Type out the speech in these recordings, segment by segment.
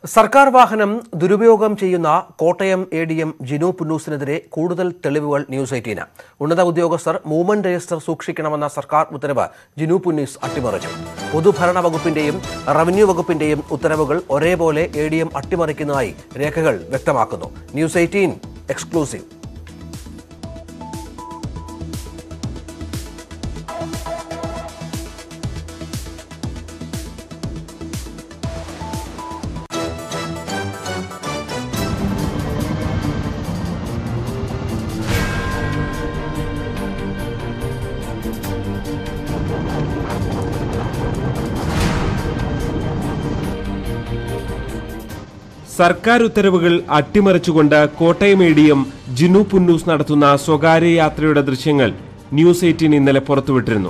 സർക്കാർ വാഹനം ദുരുപയോഗം ചെയ്യുന്ന Kottayam A D M Jinu പുന്നൂസിനെതിരെ കൂടുതൽ തെളിവുകൾ ന്യൂസ് എയ്റ്റീന് ഉന്നത ഉദ്യോഗസ്ഥർ മൂവ്മെന്റ് രജിസ്റ്റർ സൂക്ഷിക്കണമെന്ന സർക്കാർ ഉത്തരവ് ജിനു പുന്നീസ് അട്ടിമറിച്ചു പൊതുഭരണ വകുപ്പിന്റെയും റവന്യൂ വകുപ്പിന്റെയും ഉത്തരവുകൾ ഒരേപോലെ എ ഡി എം അട്ടിമറിക്കുന്നതായി രേഖകൾ വ്യക്തമാക്കുന്നു ന്യൂസ് എയ്റ്റീൻ എക്സ്ക്ലൂസീവ് സർക്കാർ ഉത്തരവുകൾ അട്ടിമറിച്ചുകൊണ്ട് Kottayam A D M Jinu Punnoose നടത്തുന്ന സ്വകാര്യ യാത്രയുടെ ദൃശ്യങ്ങൾ ന്യൂസ് എയ്റ്റീൻ ഇന്നലെ പുറത്തുവിട്ടിരുന്നു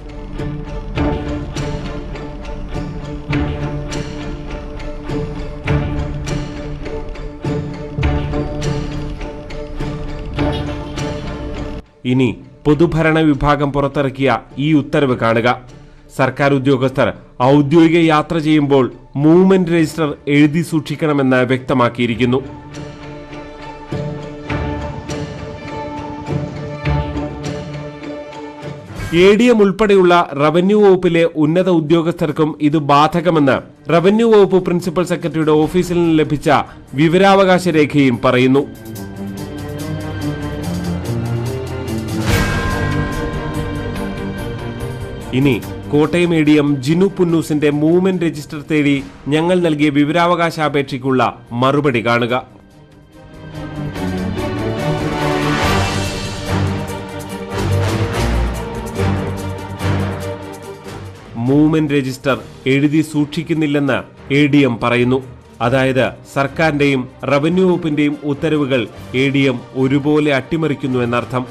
ഇനി പൊതുഭരണ വിഭാഗം പുറത്തിറക്കിയ ഈ ഉത്തരവ് കാണുക സർക്കാർ ഉദ്യോഗസ്ഥർ ഔദ്യോഗിക യാത്ര ചെയ്യുമ്പോൾ മൂവ്മെന്റ് രജിസ്റ്റർ എഴുതി സൂക്ഷിക്കണമെന്ന് വ്യക്തമാക്കിയിരിക്കുന്നു എ ഡി എം ഉൾപ്പെടെയുള്ള റവന്യൂ വകുപ്പിലെ ഉന്നത ഉദ്യോഗസ്ഥർക്കും ഇത് ബാധകമെന്ന് റവന്യൂ വകുപ്പ് പ്രിൻസിപ്പൽ സെക്രട്ടറിയുടെ ഓഫീസിൽ നിന്ന് ലഭിച്ച വിവരാവകാശ രേഖയും പറയുന്നു ഇനി Kottayam A D M Jinu പുന്നൂസിന്റെ മൂവ്മെന്റ് രജിസ്റ്റർ തേടി ഞങ്ങൾ നൽകിയ വിവരാവകാശാപേക്ഷയ്ക്കുള്ള മറുപടി കാണുക മൂവ്മെന്റ് രജിസ്റ്റർ എഴുതി സൂക്ഷിക്കുന്നില്ലെന്ന് എ ഡി എം പറയുന്നു അതായത് സർക്കാരിന്റെയും റവന്യൂ വകുപ്പിന്റെയും ഉത്തരവുകൾ എ ഡി എം ഒരുപോലെ അട്ടിമറിക്കുന്നു എന്നർത്ഥം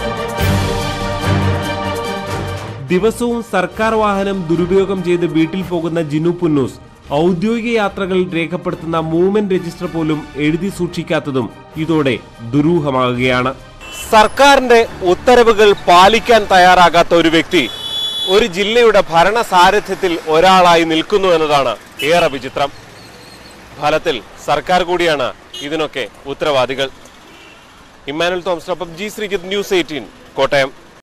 ദിവസവും സർക്കാർ വാഹനം ദുരുപയോഗം ചെയ്ത് വീട്ടിൽ പോകുന്ന ജിനു പുന്നൂസ് ഔദ്യോഗിക യാത്രകൾ രേഖപ്പെടുത്തുന്ന മൂവ്മെന്റ് രജിസ്റ്റർ പോലും എഴുതി സൂക്ഷിക്കാത്തതും ഇതോടെ ദുരൂഹമാകുകയാണ് സർക്കാരിന്റെ ഉത്തരവുകൾ പാലിക്കാൻ തയ്യാറാകാത്ത ഒരു വ്യക്തി ഒരു ജില്ലയുടെ ഭരണ സാരഥ്യത്തിൽ ഒരാളായി നിൽക്കുന്നു എന്നതാണ് ഏറെ വിചിത്രം ഫലത്തിൽ സർക്കാർ കൂടിയാണ് ഇതിനൊക്കെ ഉത്തരവാദികൾ ഇമ്മാനുൽ തോമസിനൊപ്പം G Sreejith news eighteen Kottayam